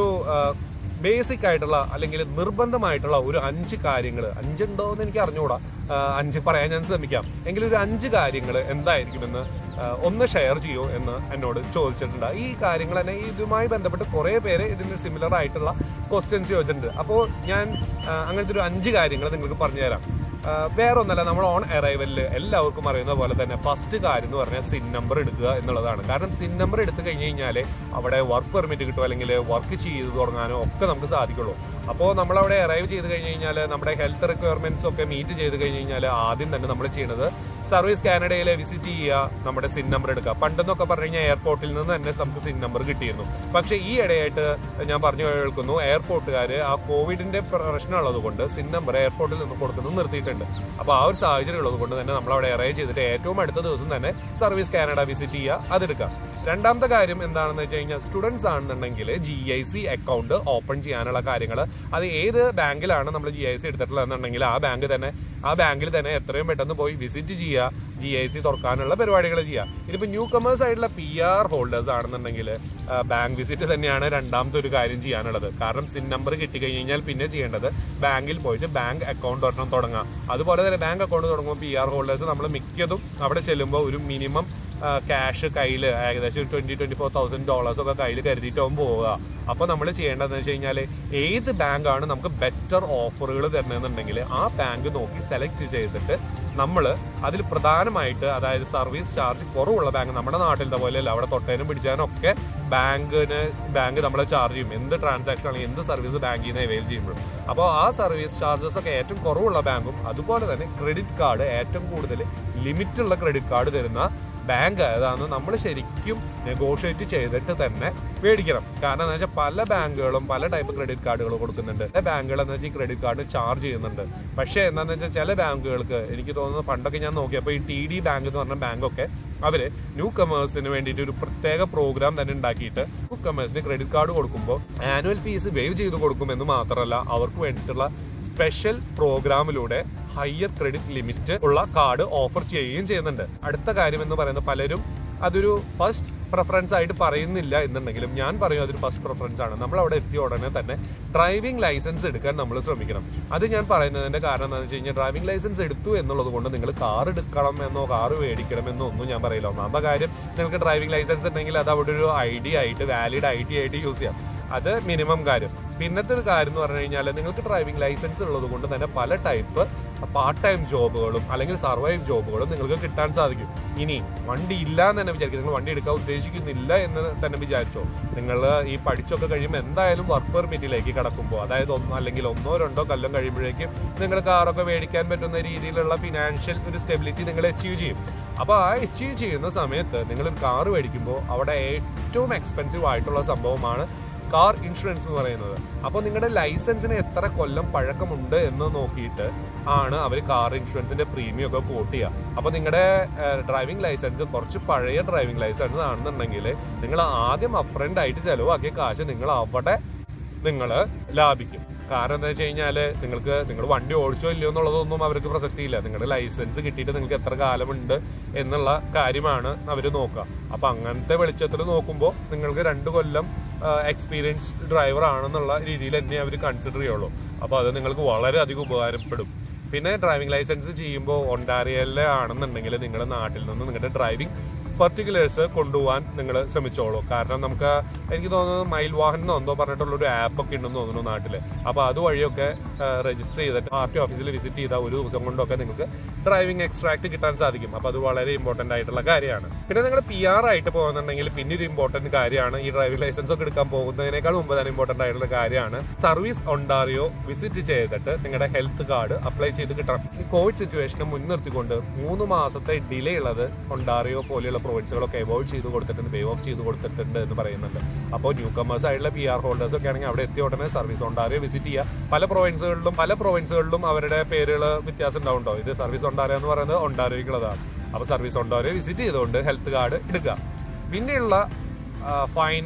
Speaker 1: ബേസിക് ആയിട്ടുള്ള അല്ലെങ്കിൽ നിർബന്ധമായിട്ടുള്ള ഒരു അഞ്ച് കാര്യങ്ങൾ അഞ്ചുണ്ടോ എന്ന് എനിക്ക് അറിഞ്ഞുകൂടാ ആ, അഞ്ച് പറയാൻ ഞാൻ ശ്രമിക്കാം എങ്കിലും ഒരു അഞ്ച് കാര്യങ്ങൾ എന്തായിരിക്കുമെന്ന് ആ, ഒന്ന് ഷെയർ ചെയ്യൂ എന്ന് എന്നോട് ചോദിച്ചിട്ടുണ്ട് ഈ കാര്യങ്ങൾ തന്നെ ഇതുമായി ബന്ധപ്പെട്ട് കുറേ പേര് ഇതിന് സിമിലർ ആയിട്ടുള്ള ക്വസ്റ്റ്യൻസ് ചോദിച്ചിട്ടുണ്ട് അപ്പോൾ ഞാൻ ആ, അങ്ങനത്തെ ഒരു അഞ്ച് കാര്യങ്ങൾ നിങ്ങൾക്ക് പറഞ്ഞുതരാം ആ, വേറെ ഒന്നല്ല നമ്മൾ ഓൺ അറൈവലിൽ എല്ലാവർക്കും അറിയുന്ന പോലെ തന്നെ ഫസ്റ്റ് കാര്യം എന്ന് പറഞ്ഞാൽ സിൻ നമ്പർ എടുക്കുക എന്നുള്ളതാണ് കാരണം സിൻ നമ്പർ എടുത്തു കഴിഞ്ഞ് കഴിഞ്ഞാൽ അവിടെ വർക്ക് പെർമിറ്റ് കിട്ടും അല്ലെങ്കിൽ വർക്ക് ചെയ്ത് തുടങ്ങാനോ ഒക്കെ നമുക്ക് സാധിക്കുള്ളൂ അപ്പോൾ നമ്മൾ അവിടെ അറൈവ് ചെയ്ത് കഴിഞ്ഞ് കഴിഞ്ഞാൽ നമ്മുടെ ഹെൽത്ത് റിക്വയർമെന്റ്സ് ഒക്കെ മീറ്റ് ചെയ്ത് കഴിഞ്ഞ് കഴിഞ്ഞാൽ ആദ്യം തന്നെ നമ്മൾ ചെയ്യുന്നത് സർവീസ് കാനഡയിലെ വിസിറ്റ് ചെയ്യുക നമ്മുടെ സിൻ നമ്പർ എടുക്കുക പണ്ടെന്നൊക്കെ പറഞ്ഞു കഴിഞ്ഞാൽ എയർപോർട്ടിൽ നിന്ന് തന്നെ നമുക്ക് സിൻ നമ്പർ കിട്ടിയിരുന്നു പക്ഷേ ഈ ഇടയായിട്ട് ഞാൻ പറഞ്ഞു കേൾക്കുന്നു എയർപോർട്ടുകാർ ആ കോവിഡിന്റെ പ്രശ്നമുള്ളത് കൊണ്ട് സിൻ നമ്പർ എയർപോർട്ടിൽ നിന്ന് കൊടുക്കുന്നത് നിർത്തിയിട്ടുണ്ട് അപ്പോൾ ആ ഒരു സാഹചര്യം ഉള്ളത് കൊണ്ട് തന്നെ നമ്മൾ അവിടെ അറേഞ്ച് ചെയ്തിട്ട് ഏറ്റവും അടുത്ത ദിവസം തന്നെ സർവീസ് കാനഡ വിസിറ്റ് ചെയ്യുക അതെടുക്കാം രണ്ടാമത്തെ കാര്യം എന്താണെന്ന് വെച്ച് കഴിഞ്ഞാൽ സ്റ്റുഡൻസ് ആണെന്നുണ്ടെങ്കിൽ G I C account open ചെയ്യാനുള്ള കാര്യങ്ങൾ അത് ഏത് ബാങ്കിലാണ് നമ്മൾ ജി ഐ സി എടുത്തിട്ടുള്ളതെന്നുണ്ടെങ്കിൽ ആ ബാങ്ക് തന്നെ ആ ബാങ്കിൽ തന്നെ എത്രയും പെട്ടെന്ന് പോയി വിസിറ്റ് ചെയ്യുക ജി ഐ സി തുറക്കാനുള്ള പരിപാടികൾ ചെയ്യുക ഇനിയിപ്പോൾ ന്യൂ കമേഴ്സ് ആയിട്ടുള്ള പി ആർ ഹോൾഡേഴ്സ് ആണെന്നുണ്ടെങ്കിൽ ബാങ്ക് വിസിറ്റ് തന്നെയാണ് രണ്ടാമത്തെ ഒരു കാര്യം ചെയ്യാനുള്ളത് കാരണം സിൻ നമ്പർ കിട്ടിക്കഴിഞ്ഞ് കഴിഞ്ഞാൽ പിന്നെ ചെയ്യേണ്ടത് ബാങ്കിൽ പോയിട്ട് ബാങ്ക് അക്കൗണ്ട് ഒരെണ്ണം തുടങ്ങുക അതുപോലെ തന്നെ ബാങ്ക് അക്കൗണ്ട് തുടങ്ങുമ്പോൾ പി ആർ ഹോൾഡേഴ്സ് നമ്മൾ മിക്കതും അവിടെ ചെല്ലുമ്പോൾ ഒരു മിനിമം ക്യാഷ് കയ്യിൽ ഏകദേശം ഒരു twenty twenty four thousand dollars ഒക്കെ കയ്യിൽ കരുതിയിട്ടാവും പോവുക അപ്പൊ നമ്മൾ ചെയ്യേണ്ടതെന്ന് വെച്ച് കഴിഞ്ഞാൽ ഏത് ബാങ്കാണ് നമുക്ക് ബെറ്റർ ഓഫറുകൾ തരുന്നതെന്നുണ്ടെങ്കിൽ ആ ബാങ്ക് നോക്കി സെലക്ട് ചെയ്തിട്ട് നമ്മൾ അതിൽ പ്രധാനമായിട്ട് അതായത് സർവീസ് ചാർജ് കുറവുള്ള ബാങ്ക് നമ്മുടെ നാട്ടിലത്തെ പോലെയല്ല അവിടെ തൊട്ടേനും പിടിച്ചാനും ഒക്കെ ബാങ്കിന് ബാങ്ക് നമ്മളെ ചാർജ് ചെയ്യും എന്ത് ട്രാൻസാക്ഷൻ ആണെങ്കിൽ എന്ത് സർവീസ് ബാങ്കിൽ നിന്ന് അവൈൽ ചെയ്യുമ്പോഴും അപ്പോൾ ആ സർവീസ് ചാർജസ് ഒക്കെ ഏറ്റവും കുറവുള്ള ബാങ്കും അതുപോലെ തന്നെ ക്രെഡിറ്റ് കാർഡ് ഏറ്റവും കൂടുതൽ ലിമിറ്റ് ഉള്ള ക്രെഡിറ്റ് കാർഡ് തരുന്ന ബാങ്ക് ഏതാണ് നമ്മൾ ശരിക്കും നെഗോഷിയേറ്റ് ചെയ്തിട്ട് തന്നെ മേടിക്കണം കാരണം എന്താ വെച്ചാൽ പല ബാങ്കുകളും പല ടൈപ്പ് ക്രെഡിറ്റ് കാർഡുകൾ കൊടുക്കുന്നുണ്ട് ചില ബാങ്കുകൾ എന്ന് വെച്ചാൽ ഈ ക്രെഡിറ്റ് കാർഡ് ചാർജ് ചെയ്യുന്നുണ്ട് പക്ഷേ എന്താണെന്ന് വെച്ചാൽ ചില ബാങ്കുകൾക്ക് എനിക്ക് തോന്നുന്നു പണ്ടൊക്കെ ഞാൻ നോക്കിയപ്പോൾ ഈ ടി ഡി ബാങ്ക് എന്ന് പറഞ്ഞ ബാങ്കൊക്കെ അവര് ന്യൂ കമേഴ്സിന് വേണ്ടിയിട്ട് ഒരു പ്രത്യേക പ്രോഗ്രാം തന്നെ ഉണ്ടാക്കിയിട്ട് ന്യൂ കമേഴ്സിന് ക്രെഡിറ്റ് കാർഡ് കൊടുക്കുമ്പോൾ ആനുവൽ ഫീസ് വേവ് ചെയ്ത് കൊടുക്കുമെന്ന് മാത്രമല്ല അവർക്ക് വേണ്ടിയിട്ടുള്ള സ്പെഷ്യൽ പ്രോഗ്രാമിലൂടെ ഹയർ ക്രെഡിറ്റ് ലിമിറ്റ് ഉള്ള കാർഡ് ഓഫർ ചെയ്യുകയും ചെയ്യുന്നുണ്ട് അടുത്ത കാര്യം എന്ന് പറയുന്നത് പലരും അതൊരു ഫസ്റ്റ് പ്രിഫറൻസ് ആയിട്ട് പറയുന്നില്ല എന്നുണ്ടെങ്കിലും ഞാൻ പറയും അതൊരു ഫസ്റ്റ് പ്രിഫറൻസ് ആണ് നമ്മൾ അവിടെ എത്തിയ ഉടനെ തന്നെ ഡ്രൈവിംഗ് ലൈസൻസ് എടുക്കാൻ നമ്മൾ ശ്രമിക്കണം അത് ഞാൻ പറയുന്നതിന്റെ കാരണം എന്താണെന്ന് വെച്ച് കഴിഞ്ഞാൽ ഡ്രൈവിംഗ് ലൈസൻസ് എടുത്തു എന്നുള്ളത് കൊണ്ട് നിങ്ങൾ കാർ എടുക്കണം എന്നോ കാർ മേടിക്കണം എന്നോ ഒന്നും ഞാൻ പറയില്ല ഒന്നാമത്തെ കാര്യം നിങ്ങൾക്ക് ഡ്രൈവിംഗ് ലൈസൻസ് ഉണ്ടെങ്കിൽ അത് അവിടെ ഒരു ഐ ഡി ആയിട്ട് വാലിഡ് ഐ ഡി ആയിട്ട് യൂസ് ചെയ്യാം അത് മിനിമം കാര്യം പിന്നത്തെ ഒരു കാര്യം എന്ന് പറഞ്ഞു കഴിഞ്ഞാൽ നിങ്ങൾക്ക് ഡ്രൈവിംഗ് ലൈസൻസ് ഉള്ളത് കൊണ്ട് തന്നെ പല ടൈപ്പ് പാർട്ട് ടൈം ജോബുകളും അല്ലെങ്കിൽ സർവൈവ് ജോബുകളും നിങ്ങൾക്ക് കിട്ടാൻ സാധിക്കും ഇനി വണ്ടി ഇല്ല എന്ന് തന്നെ വിചാരിക്കും നിങ്ങൾ വണ്ടി എടുക്കാൻ ഉദ്ദേശിക്കുന്നില്ല എന്ന് തന്നെ വിചാരിച്ചോ നിങ്ങൾ ഈ പഠിച്ചൊക്കെ കഴിയുമ്പോൾ എന്തായാലും വർക്ക് പെർമിറ്റിലേക്ക് കടക്കുമ്പോൾ അതായത് ഒന്നോ അല്ലെങ്കിൽ ഒന്നോ രണ്ടോ കൊല്ലം കഴിയുമ്പോഴേക്കും നിങ്ങൾ കാറൊക്കെ മേടിക്കാൻ പറ്റുന്ന രീതിയിലുള്ള ഫിനാൻഷ്യൽ ഒരു സ്റ്റെബിലിറ്റി നിങ്ങൾ അച്ചീവ് ചെയ്യും അപ്പോൾ ആ അച്ചീവ് ചെയ്യുന്ന സമയത്ത് നിങ്ങൾ ഒരു കാർ മേടിക്കുമ്പോൾ അവിടെ ഏറ്റവും എക്സ്പെൻസീവ് ആയിട്ടുള്ള സംഭവമാണ് കാർ ഇൻഷുറൻസ് എന്ന് പറയുന്നത് അപ്പോൾ നിങ്ങളുടെ ലൈസൻസിന് എത്ര കൊല്ലം പഴക്കമുണ്ട് എന്ന് നോക്കിയിട്ട് ആണ് അവർ കാർ ഇൻഷുറൻസിന്റെ പ്രീമിയം ഒക്കെ കോട്ട് ചെയ്യുക അപ്പോൾ നിങ്ങളുടെ ഡ്രൈവിംഗ് ലൈസൻസ് കുറച്ച് പഴയ ഡ്രൈവിംഗ് ലൈസൻസ് ആണെന്നുണ്ടെങ്കിൽ നിങ്ങൾ ആദ്യം അപ്രണ്ട് ആയിട്ട് ചിലവാക്കിയ കാശ് നിങ്ങൾ അവിടെ നിങ്ങൾ ലാഭിക്കും കാരണം എന്താ വെച്ച് കഴിഞ്ഞാൽ നിങ്ങൾക്ക് നിങ്ങൾ വണ്ടി ഓടിച്ചോ ഇല്ലയോ എന്നുള്ളതൊന്നും അവർക്ക് പ്രസക്തിയില്ല നിങ്ങളുടെ ലൈസൻസ് കിട്ടിയിട്ട് നിങ്ങൾക്ക് എത്ര കാലമുണ്ട് എന്നുള്ള കാര്യമാണ് അവർ നോക്കുക അപ്പൊ അങ്ങനത്തെ വെളിച്ചത്തിൽ നോക്കുമ്പോൾ നിങ്ങൾക്ക് രണ്ട് കൊല്ലം എക്സ്പീരിയൻസ്ഡ് ഡ്രൈവർ ആണെന്നുള്ള രീതിയിൽ തന്നെ അവർ കൺസിഡർ ചെയ്യുള്ളൂ അപ്പോൾ അത് നിങ്ങൾക്ക് വളരെയധികം ഉപകാരപ്പെടും പിന്നെ ഡ്രൈവിംഗ് ലൈസൻസ് ചെയ്യുമ്പോൾ ഒണ്ടാരിയയിലെ ആണെന്നുണ്ടെങ്കിൽ നിങ്ങളുടെ നാട്ടിൽ നിന്ന് നിങ്ങളുടെ ഡ്രൈവിംഗ് പർട്ടിക്കുലേഴ്സ് കൊണ്ടുപോകാൻ നിങ്ങൾ ശ്രമിച്ചോളൂ കാരണം നമുക്ക് എനിക്ക് തോന്നുന്നത് മൈൽ വാഹൻ എന്നോ എന്തോ പറഞ്ഞിട്ടുള്ള ഒരു ആപ്പ് ഒക്കെ ഉണ്ടെന്ന് തോന്നുന്നു നാട്ടിൽ അപ്പോൾ അതുവഴിയൊക്കെ രജിസ്റ്റർ ചെയ്തിട്ട് ആർ ടി ഓഫീസിൽ വിസിറ്റ് ചെയ്താൽ ഒരു ദിവസം കൊണ്ടൊക്കെ നിങ്ങൾക്ക് ഡ്രൈവിംഗ് എക്സ്ട്രാക്ട് കിട്ടാൻ സാധിക്കും അപ്പോൾ അത് വളരെ ഇമ്പോർട്ടന്റ് ആയിട്ടുള്ള കാര്യമാണ് പിന്നെ നിങ്ങൾ പി ആർ ആയിട്ട് പോകുന്നുണ്ടെങ്കിൽ പിന്നെ ഒരു ഇമ്പോർട്ടന്റ് കാര്യമാണ് ഈ ഡ്രൈവിംഗ് ലൈസൻസ് ഒക്കെ എടുക്കാൻ പോകുന്നതിനേക്കാൾ മുമ്പ് തന്നെ ഇമ്പോർട്ടന്റ് ആയിട്ടുള്ള കാര്യമാണ് സർവീസ് ഒണ്ടാറിയോ വിസിറ്റ് ചെയ്തിട്ട് നിങ്ങളുടെ ഹെൽത്ത് കാർഡ് അപ്ലൈ ചെയ്ത് കിട്ടണം ഈ കോവിഡ് സിറ്റുവേഷനെ മുൻനിർത്തിക്കൊണ്ട് മൂന്ന് മാസത്തെ ഡിലേ ഉള്ളത് ഒണ്ടാറിയോ പോലെയുള്ള പ്രൊവിൻസുകളൊക്കെ അവോയ്ഡ് ചെയ്ത് കൊടുത്തിട്ടുണ്ട് വേ ഓഫ് ചെയ്ത് കൊടുത്തിട്ടുണ്ട് എന്ന് പറയുന്നുണ്ട് അപ്പോൾ ന്യൂ കമേഴ്സ് ആയിട്ടുള്ള പി ആർ ഹോൾഡേഴ്സ് ഒക്കെ ആണെങ്കിൽ അവിടെ എത്തിയ ഉടനെ സർവീസ് ഒണ്ടാറിയോ വിസിറ്റ് ചെയ്യുക പല പ്രൊവിൻസുകളിലും പല പ്രൊവിൻസുകളിലും അവരുടെ പേരുകൾ വ്യത്യാസം ഉണ്ടാവുണ്ടോ ഇത് സർവീസ് ഒണ്ടാറിയോ എന്ന് പറയുന്നത് ഒണ്ടാറിയോക്കുള്ളതാണ് അപ്പോൾ സർവീസ് ഒണ്ടാറിയോ വിസിറ്റ് ചെയ്തുകൊണ്ട് ഹെൽത്ത് കാർഡ് എടുക്കുക പിന്നെയുള്ള ഫൈനൽ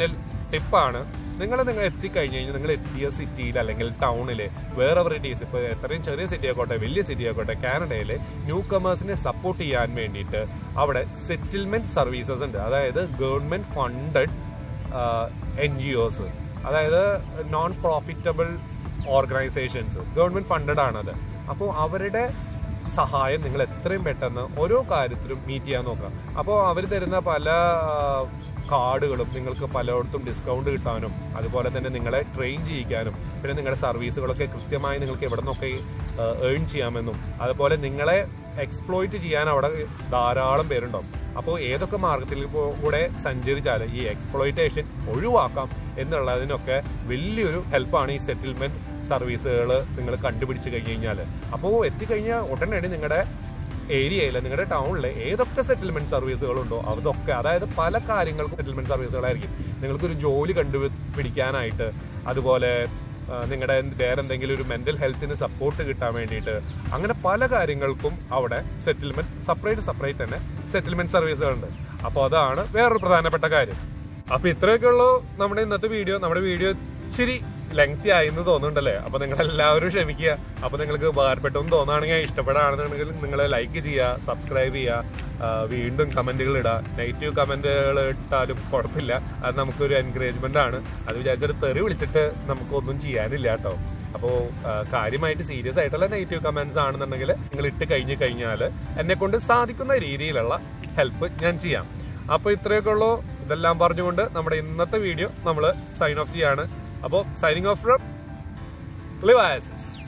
Speaker 1: ടിപ്പാണ് നിങ്ങൾ നിങ്ങൾ എത്തിക്കഴിഞ്ഞ് കഴിഞ്ഞാൽ നിങ്ങൾ എത്തിയ സിറ്റിയിൽ അല്ലെങ്കിൽ ടൗണിൽ വേറെ ഇറ്റ് ഇപ്പോൾ എത്രയും ചെറിയ സിറ്റി ആയിക്കോട്ടെ വലിയ സിറ്റി ആയിക്കോട്ടെ കാനഡയിൽ ന്യൂ കമേഴ്സിനെ സപ്പോർട്ട് ചെയ്യാൻ വേണ്ടിയിട്ട് അവിടെ സെറ്റിൽമെന്റ് സർവീസസ് ഉണ്ട് അതായത് government funded N G Os അതായത് non profitable organisations government funded ആണത് അപ്പോൾ അവരുടെ സഹായം നിങ്ങൾ എത്രയും പെട്ടെന്ന് ഓരോ കാര്യത്തിലും മീറ്റ് ചെയ്യാൻ നോക്കുക അപ്പോൾ അവർ തരുന്ന പല കാർഡുകളും നിങ്ങൾക്ക് പലയിടത്തും ഡിസ്കൗണ്ട് കിട്ടാനും അതുപോലെ തന്നെ നിങ്ങളെ ട്രെയിൻ ചെയ്യിക്കാനും പിന്നെ നിങ്ങളുടെ സർവീസുകളൊക്കെ കൃത്യമായി നിങ്ങൾക്ക് എവിടെ നിന്നൊക്കെ ഏൺ ചെയ്യാമെന്നും അതുപോലെ നിങ്ങളെ എക്സ്പ്ലോയിറ്റ് ചെയ്യാൻ അവിടെ ധാരാളം പേരുണ്ടാവും അപ്പോൾ ഏതൊക്കെ മാർഗത്തിൽ കൂടെ സഞ്ചരിച്ചാൽ ഈ എക്സ്പ്ലോയിറ്റേഷൻ ഒഴിവാക്കാം എന്നുള്ളതിനൊക്കെ വലിയൊരു ഹെൽപ്പാണ് ഈ സെറ്റിൽമെന്റ് സർവീസുകൾ നിങ്ങൾ കണ്ടുപിടിച്ച് കഴിഞ്ഞ് കഴിഞ്ഞാൽ അപ്പോൾ എത്തിക്കഴിഞ്ഞാൽ ഉടനടി നിങ്ങളുടെ ഏരിയയിൽ നിങ്ങളുടെ ടൗണിൽ ഏതൊക്കെ സെറ്റിൽമെന്റ് സർവീസുകളുണ്ടോ അതൊക്കെ അതായത് പല കാര്യങ്ങൾക്കും സെറ്റിൽമെന്റ് സർവീസുകളായിരിക്കും നിങ്ങൾക്കൊരു ജോലി കണ്ടുപിടിക്കാനായിട്ട് അതുപോലെ ആ, നിങ്ങളുടെ വേറെ എന്തെങ്കിലും ഒരു മെന്റൽ ഹെൽത്തിന് സപ്പോർട്ട് കിട്ടാൻ വേണ്ടിയിട്ട് അങ്ങനെ പല കാര്യങ്ങൾക്കും അവിടെ സെറ്റിൽമെന്റ് സെപ്പറേറ്റ് സെപ്പറേറ്റ് തന്നെ സെറ്റിൽമെന്റ് സർവീസുകളുണ്ട് അപ്പോൾ അതാണ് വേറൊരു പ്രധാനപ്പെട്ട കാര്യം അപ്പൊ ഇത്രയൊക്കെ ഉള്ളൂ നമ്മുടെ ഇന്നത്തെ വീഡിയോ നമ്മുടെ വീഡിയോ ഇച്ചിരി ലെങ്തി ആയി എന്ന് തോന്നുന്നുണ്ടല്ലേ അപ്പൊ നിങ്ങൾ എല്ലാവരും ക്ഷമിക്കുക അപ്പൊ നിങ്ങൾക്ക് ഉപകാരപ്പെട്ടു എന്ന് തോന്നുകയാണെങ്കിൽ ഇഷ്ടപ്പെടുകയാണെന്നുണ്ടെങ്കിൽ നിങ്ങൾ ലൈക്ക് ചെയ്യുക സബ്സ്ക്രൈബ് ചെയ്യുക ആ, വീണ്ടും കമന്റുകൾ ഇടുക നെഗറ്റീവ് കമന്റുകൾ ഇട്ടാലും കുഴപ്പമില്ല അത് നമുക്കൊരു എൻകറേജ്മെന്റ് ആണ് അത് വിചാരിച്ചിട്ട് തെറി വിളിച്ചിട്ട് നമുക്കൊന്നും ചെയ്യാനില്ല കേട്ടോ അപ്പോൾ കാര്യമായിട്ട് സീരിയസ് ആയിട്ടുള്ള നെഗറ്റീവ് കമന്റ്സ് ആണെന്നുണ്ടെങ്കിൽ നിങ്ങൾ ഇട്ട് കഴിഞ്ഞ് കഴിഞ്ഞാൽ എന്നെ കൊണ്ട് സാധിക്കുന്ന രീതിയിലുള്ള ഹെൽപ്പ് ഞാൻ ചെയ്യാം അപ്പോൾ ഇത്രയൊക്കെ ഉള്ളൂ ഇതെല്ലാം പറഞ്ഞുകൊണ്ട് നമ്മുടെ ഇന്നത്തെ വീഡിയോ നമ്മൾ സൈൻ ഓഫ് ചെയ്യാണ് അപ്പോൾ സൈനിങ് ഓഫ് ഫ്രം ലിവായസിസ്